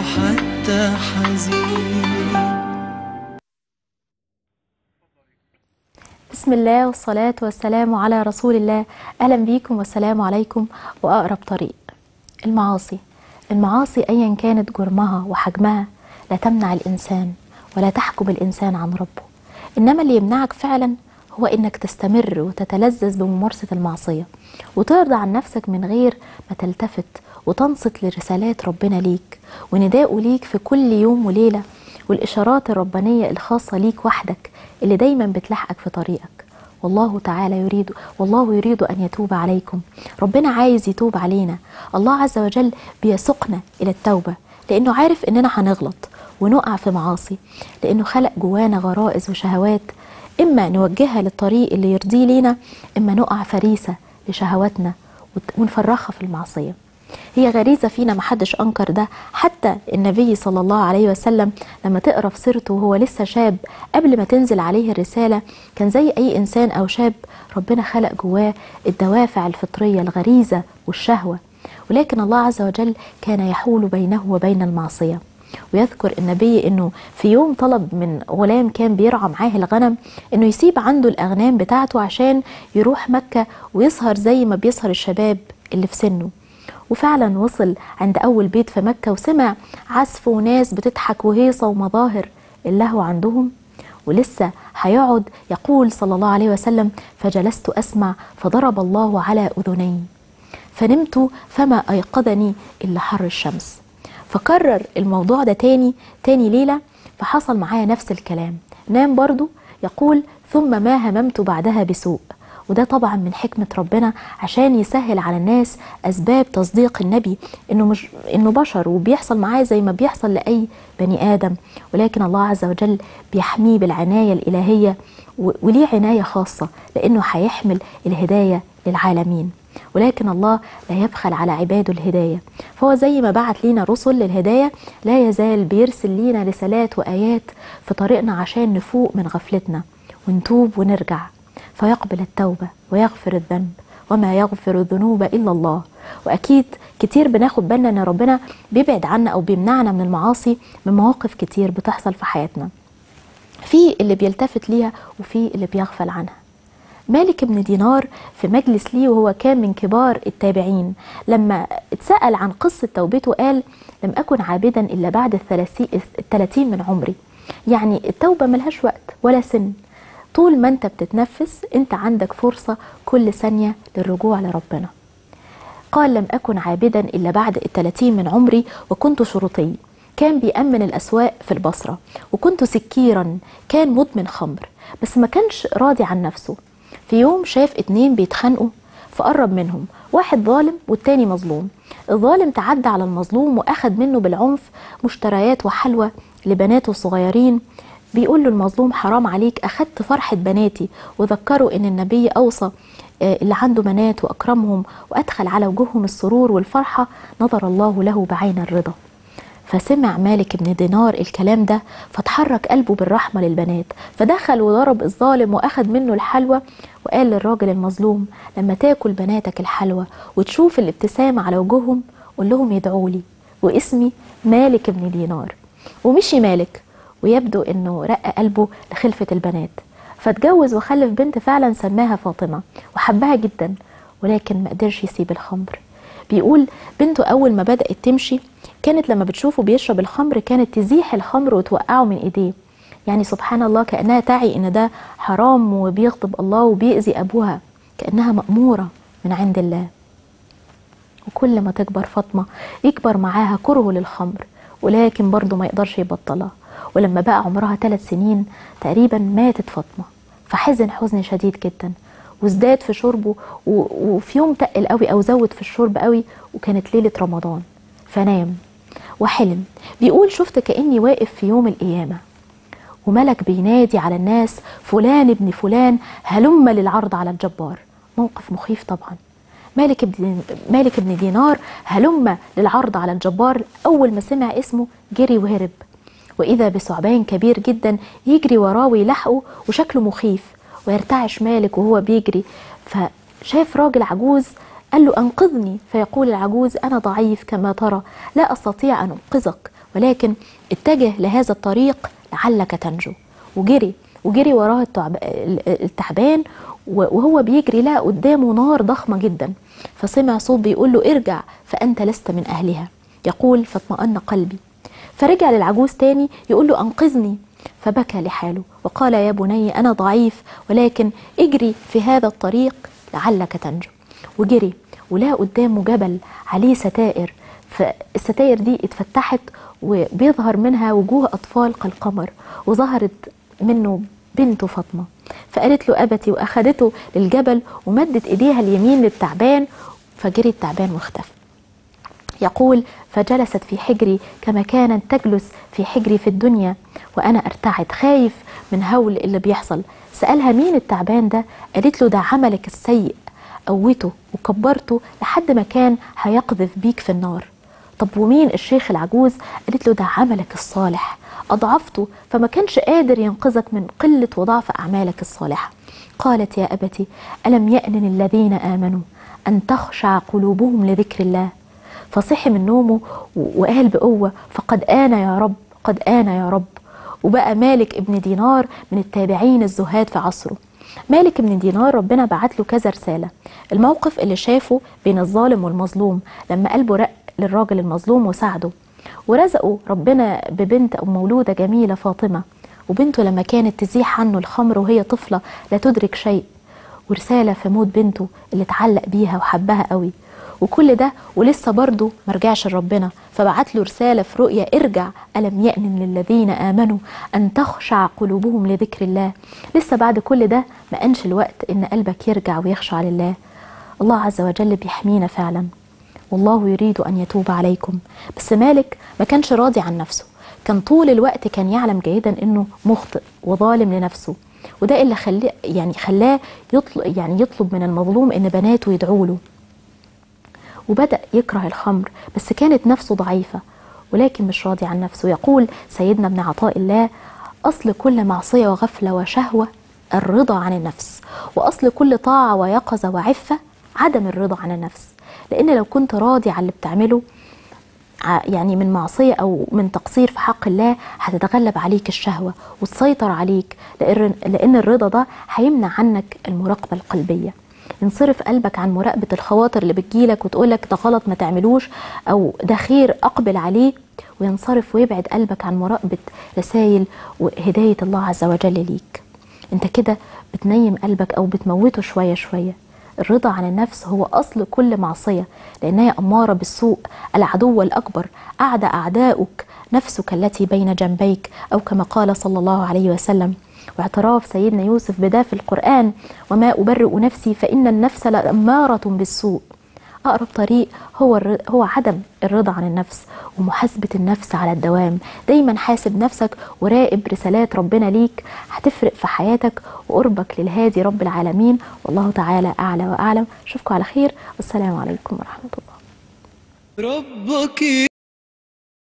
حتى حزين بسم الله والصلاة والسلام على رسول الله أهلا بيكم والسلام عليكم وأقرب طريق المعاصي المعاصي أيا كانت جرمها وحجمها لا تمنع الإنسان ولا تحجب الإنسان عن ربه إنما اللي يمنعك فعلا هو إنك تستمر وتتلذذ بممارسة المعصية وترضى عن نفسك من غير ما تلتفت وتنصت لرسالات ربنا ليك ونداءه ليك في كل يوم وليلة والإشارات الربانية الخاصة ليك وحدك اللي دايما بتلحقك في طريقك والله تعالى يريد والله يريد أن يتوب عليكم ربنا عايز يتوب علينا الله عز وجل بيسقنا إلى التوبة لأنه عارف إننا هنغلط ونقع في معاصي لأنه خلق جوانا غرائز وشهوات إما نوجهها للطريق اللي يرضيه لينا إما نقع فريسة لشهواتنا وت- ونفرخها في المعصية هي غريزة فينا محدش أنكر ده حتى النبي صلى الله عليه وسلم لما تقرأ في سيرته وهو لسه شاب قبل ما تنزل عليه الرسالة كان زي أي إنسان أو شاب ربنا خلق جواه الدوافع الفطرية الغريزة والشهوة ولكن الله عز وجل كان يحول بينه وبين المعصية ويذكر النبي انه في يوم طلب من غلام كان بيرعى معاه الغنم انه يسيب عنده الاغنام بتاعته عشان يروح مكة ويسهر زي ما بيسهر الشباب اللي في سنه وفعلا وصل عند اول بيت في مكة وسمع عزف وناس بتضحك وهيصة ومظاهر اللهو عندهم ولسه هيقعد يقول صلى الله عليه وسلم فجلست اسمع فضرب الله على اذني فنمت فما ايقظني الا حر الشمس فكرر الموضوع ده تاني تاني ليلة فحصل معايا نفس الكلام نام برضو يقول ثم ما هممت بعدها بسوء وده طبعا من حكمة ربنا عشان يسهل على الناس أسباب تصديق النبي إنه مش إنه بشر وبيحصل معاه زي ما بيحصل لأي بني آدم ولكن الله عز وجل بيحميه بالعناية الإلهية و- وليه عناية خاصة لأنه هيحمل الهداية للعالمين ولكن الله لا يبخل على عباده الهداية فهو زي ما بعت لينا رسل للهداية لا يزال بيرسل لينا رسالات وآيات في طريقنا عشان نفوق من غفلتنا ونتوب ونرجع فيقبل التوبة ويغفر الذنب وما يغفر الذنوب إلا الله وأكيد كتير بناخد بالنا أن ربنا بيبعد عنا أو بيمنعنا من المعاصي من مواقف كتير بتحصل في حياتنا في اللي بيلتفت ليها وفي اللي بيغفل عنها مالك بن دينار في مجلس ليه وهو كان من كبار التابعين لما اتسأل عن قصة توبته قال لم أكن عابدا إلا بعد الثلاثي- الثلاثين من عمري يعني التوبة ملهاش وقت ولا سن طول ما انت بتتنفس انت عندك فرصة كل ثانية للرجوع لربنا قال لم أكن عابدا إلا بعد الثلاثين من عمري وكنت شرطي كان بيأمن الأسواق في البصرة وكنت سكيرا كان مدمن خمر بس ما كانش راضي عن نفسه في يوم شاف اتنين بيتخانقوا فقرب منهم واحد ظالم والتاني مظلوم الظالم تعدى على المظلوم وأخد منه بالعنف مشتريات وحلوى لبناته الصغيرين بيقول له المظلوم حرام عليك أخدت فرحة بناتي وذكروا إن النبي أوصى آه، اللي عنده بنات وأكرمهم وأدخل على وجوههم السرور والفرحة نظر الله له بعين الرضا فسمع مالك بن دينار الكلام ده فتحرك قلبه بالرحمة للبنات فدخل وضرب الظالم وأخذ منه الحلوى وقال للراجل المظلوم لما تاكل بناتك الحلوى وتشوف الابتسامة على وجوههم قول لهم يدعوا لي واسمي مالك بن دينار ومشي مالك ويبدو انه رق قلبه لخلفة البنات فاتجوز وخلف بنت فعلا سماها فاطمة وحبها جدا ولكن ما قدرش يسيب الخمر بيقول بنته أول ما بدأت تمشي كانت لما بتشوفه بيشرب الخمر كانت تزيح الخمر وتوقعه من إيديه يعني سبحان الله كأنها تعي إن ده حرام وبيغضب الله وبيأذي أبوها كأنها مأمورة من عند الله وكل ما تكبر فاطمة يكبر معاها كره للخمر ولكن برضه ما يقدرش يبطلها ولما بقى عمرها ثلاث سنين تقريبا ماتت فاطمة فحزن حزن شديد جدا وازداد في شربه و- وفي يوم تقل قوي او زود في الشرب قوي وكانت ليلة رمضان فنام وحلم بيقول شفت كأني واقف في يوم القيامة وملك بينادي على الناس فلان ابن فلان هلم للعرض على الجبار موقف مخيف طبعا مالك بن مالك بن دينار هلم للعرض على الجبار اول ما سمع اسمه جري وهرب واذا بثعبان كبير جدا يجري وراه ويلحقه وشكله مخيف ويرتعش مالك وهو بيجري فشاف راجل عجوز قال له انقذني فيقول العجوز انا ضعيف كما ترى لا استطيع ان انقذك ولكن اتجه لهذا الطريق لعلك تنجو وجري وجري وراه التعب... التعبان وهو بيجري لقى قدامه نار ضخمة جدا فسمع صوت بيقول له ارجع فأنت لست من أهلها يقول فاطمأن قلبي فرجع للعجوز تاني يقول له أنقذني فبكى لحاله وقال يا بني أنا ضعيف ولكن اجري في هذا الطريق لعلك تنجو وجري ولقى قدامه جبل عليه ستائر فالستائر دي اتفتحت وبيظهر منها وجوه أطفال كالقمر وظهرت منه بنته فاطمة فقالت له أبتي وأخدته للجبل ومدت إيديها اليمين للتعبان فجري التعبان واختفى يقول فجلست في حجري كما كانت تجلس في حجري في الدنيا وأنا أرتعد خايف من هول اللي بيحصل سألها مين التعبان ده قالت له ده عملك السيء قوته وكبرته لحد ما كان هيقذف بيك في النار طب ومين الشيخ العجوز قالت له ده عملك الصالح أضعفته فما كانش قادر ينقذك من قلة وضعف أعمالك الصالحة قالت يا أبتي ألم يأنن الذين آمنوا أن تخشع قلوبهم لذكر الله فصحي من نومه وقال بقوة فقد آن يا رب قد آن يا رب وبقى مالك ابن دينار من التابعين الزهاد في عصره مالك بن دينار ربنا بعت له كذا رسالة الموقف اللي شافه بين الظالم والمظلوم لما قلبه رق للراجل المظلوم وساعده ورزقه ربنا ببنت أو مولودة جميلة فاطمة وبنته لما كانت تزيح عنه الخمر وهي طفلة لا تدرك شيء ورسالة في موت بنته اللي اتعلق بيها وحبها قوي وكل ده ولسه برضه مرجعش لربنا فبعت له رسالة في رؤيا ارجع ألم يأن للذين آمنوا أن تخشع قلوبهم لذكر الله لسه بعد كل ده ما أنش الوقت إن قلبك يرجع ويخشع لله الله عز وجل بيحمينا فعلا والله يريد أن يتوب عليكم بس مالك ما كانش راضي عن نفسه كان طول الوقت كان يعلم جيدا انه مخطئ وظالم لنفسه وده اللي خلاه يعني خلاه يطلب يعني يطلب من المظلوم ان بناته يدعوا له وبدأ يكره الخمر بس كانت نفسه ضعيفة ولكن مش راضي عن نفسه يقول سيدنا ابن عطاء الله أصل كل معصية وغفلة وشهوة الرضا عن النفس وأصل كل طاعة ويقظة وعفة عدم الرضا عن النفس لأن لو كنت راضي عن اللي بتعمله يعني من معصية أو من تقصير في حق الله هتتغلب عليك الشهوة وتسيطر عليك لأن الرضا ده هيمنع عنك المراقبة القلبية ينصرف قلبك عن مراقبة الخواطر اللي بتجيلك وتقولك ده غلط ما تعملوش أو ده خير أقبل عليه وينصرف ويبعد قلبك عن مراقبة رسائل وهداية الله عز وجل ليك انت كده بتنيم قلبك أو بتموته شوية شوية الرضا عن النفس هو أصل كل معصية لأنها أمارة بالسوء العدو الأكبر أعدى أعداؤك نفسك التي بين جنبيك أو كما قال صلى الله عليه وسلم واعتراف سيدنا يوسف بده في القرآن وما أبرئ نفسي فإن النفس لأمارة بالسوء أقرب طريق هو هو عدم الرضا عن النفس ومحاسبة النفس على الدوام دايما حاسب نفسك وراقب رسالات ربنا ليك هتفرق في حياتك وقربك للهادي رب العالمين والله تعالى أعلى وأعلم أشوفكم على خير والسلام عليكم ورحمة الله ربك